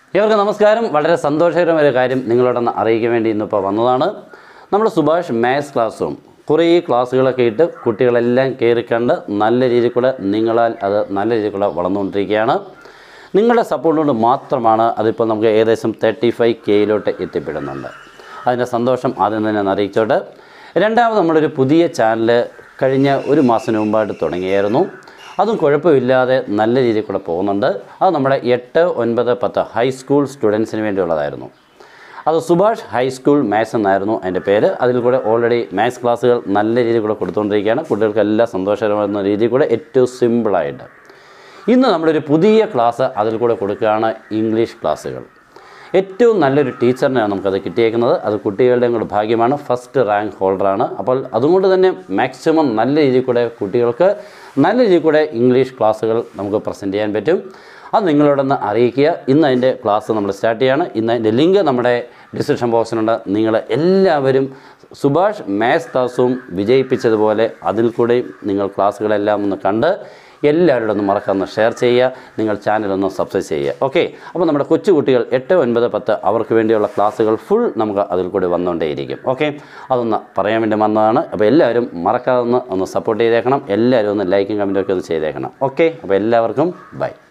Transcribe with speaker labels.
Speaker 1: ഏവർക്ക് നമസ്കാരം വളരെ സന്തോഷകരമായ ഒരു കാര്യം നിങ്ങളോടൊന്ന് അറിയിക്കാൻ വേണ്ടി ഇന്നിപ്പോൾ വന്നതാണ് നമ്മുടെ സുഭാഷ് മാത്സ് ക്ലാസ്സും കുറേ ക്ലാസ്സുകളൊക്കെ ഇട്ട് കുട്ടികളെല്ലാം കയറി കണ്ട് നല്ല രീതിയിൽ കൂടെ നിങ്ങളാൽ അത് നല്ല രീതിയിൽ കൂടെ വളർന്നുകൊണ്ടിരിക്കുകയാണ് നിങ്ങളുടെ സപ്പോർട്ട് കൊണ്ട് മാത്രമാണ് അതിപ്പോൾ നമുക്ക് ഏകദേശം തേർട്ടി ഫൈവ് കെയിലോട്ട് എത്തിപ്പെടുന്നുണ്ട് അതിൻ്റെ സന്തോഷം ആദ്യം തന്നെ ഒന്ന് അറിയിച്ചോട്ട് രണ്ടാമത് നമ്മളൊരു പുതിയ ചാനൽ കഴിഞ്ഞ ഒരു മാസം മുമ്പായിട്ട് തുടങ്ങിയായിരുന്നു അതും കുഴപ്പമില്ലാതെ നല്ല രീതിയിൽ കൂടെ പോകുന്നുണ്ട് അത് നമ്മുടെ എട്ട് ഒൻപത് പത്ത് ഹൈസ്കൂൾ സ്റ്റുഡൻസിന് വേണ്ടിയുള്ളതായിരുന്നു അത് സുഭാഷ് ഹൈസ്കൂൾ മാത്സ് എന്നായിരുന്നു അതിൻ്റെ പേര് അതിൽ കൂടെ ഓൾറെഡി മാത്സ് ക്ലാസ്സുകൾ നല്ല രീതിയിൽ കൂടെ കൊടുത്തുകൊണ്ടിരിക്കുകയാണ് കുട്ടികൾക്കെല്ലാം സന്തോഷകരമാകുന്ന രീതിയിൽ കൂടെ ഏറ്റവും സിമ്പിളായിട്ട് ഇന്ന് നമ്മളൊരു പുതിയ ക്ലാസ് അതിൽ കൂടെ കൊടുക്കുകയാണ് ഇംഗ്ലീഷ് ക്ലാസ്സുകൾ ഏറ്റവും നല്ലൊരു ടീച്ചറിനെയാണ് നമുക്കത് കിട്ടിയേക്കുന്നത് അത് കുട്ടികളുടെയും കൂടെ ഭാഗ്യമാണ് ഫസ്റ്റ് റാങ്ക് ഹോൾഡറാണ് അപ്പോൾ അതുകൊണ്ട് തന്നെ മാക്സിമം നല്ല രീതിയിൽ കൂടെ കുട്ടികൾക്ക് നല്ല രീതിയിൽ കൂടെ ഇംഗ്ലീഷ് ക്ലാസ്സുകൾ നമുക്ക് പ്രസൻറ്റ് ചെയ്യാൻ പറ്റും അത് നിങ്ങളോടൊന്ന് അറിയിക്കുക ഇന്ന് അതിൻ്റെ ക്ലാസ് നമ്മൾ സ്റ്റാർട്ട് ചെയ്യാണ് ഇന്ന് അതിൻ്റെ ലിങ്ക് നമ്മുടെ ഡിസ്ക്രിപ്ഷൻ ബോക്സിലുണ്ട് നിങ്ങൾ എല്ലാവരും സുഭാഷ് മാത്സ് ക്ലാസ്സും വിജയിപ്പിച്ചതുപോലെ അതിൽ കൂടെയും നിങ്ങൾ ക്ലാസ്സുകളെല്ലാം ഒന്ന് കണ്ട് എല്ലാവരോടും ഒന്ന് മറക്കാതെ ഷെയർ ചെയ്യുക നിങ്ങൾ ചാനലൊന്ന് സബ്സ്ക്രൈബ് ചെയ്യുക ഓക്കെ അപ്പോൾ നമ്മുടെ കൊച്ചുകുട്ടികൾ എട്ട് ഒൻപത് പത്ത് അവർക്ക് വേണ്ടിയുള്ള ക്ലാസ്സുകൾ ഫുൾ നമുക്ക് അതിൽ കൂടി വന്നുകൊണ്ടേയിരിക്കും ഓക്കെ അതൊന്ന് പറയാൻ വേണ്ടി വന്നതാണ് അപ്പോൾ എല്ലാവരും മറക്കാതെ ഒന്ന് ഒന്ന് സപ്പോർട്ട് ചെയ്തേക്കണം എല്ലാവരും ഒന്ന് ലൈക്കും കമൻറ്റും ഒക്കെ ഒന്ന് ചെയ്തേക്കണം ഓക്കെ അപ്പോൾ എല്ലാവർക്കും ബൈ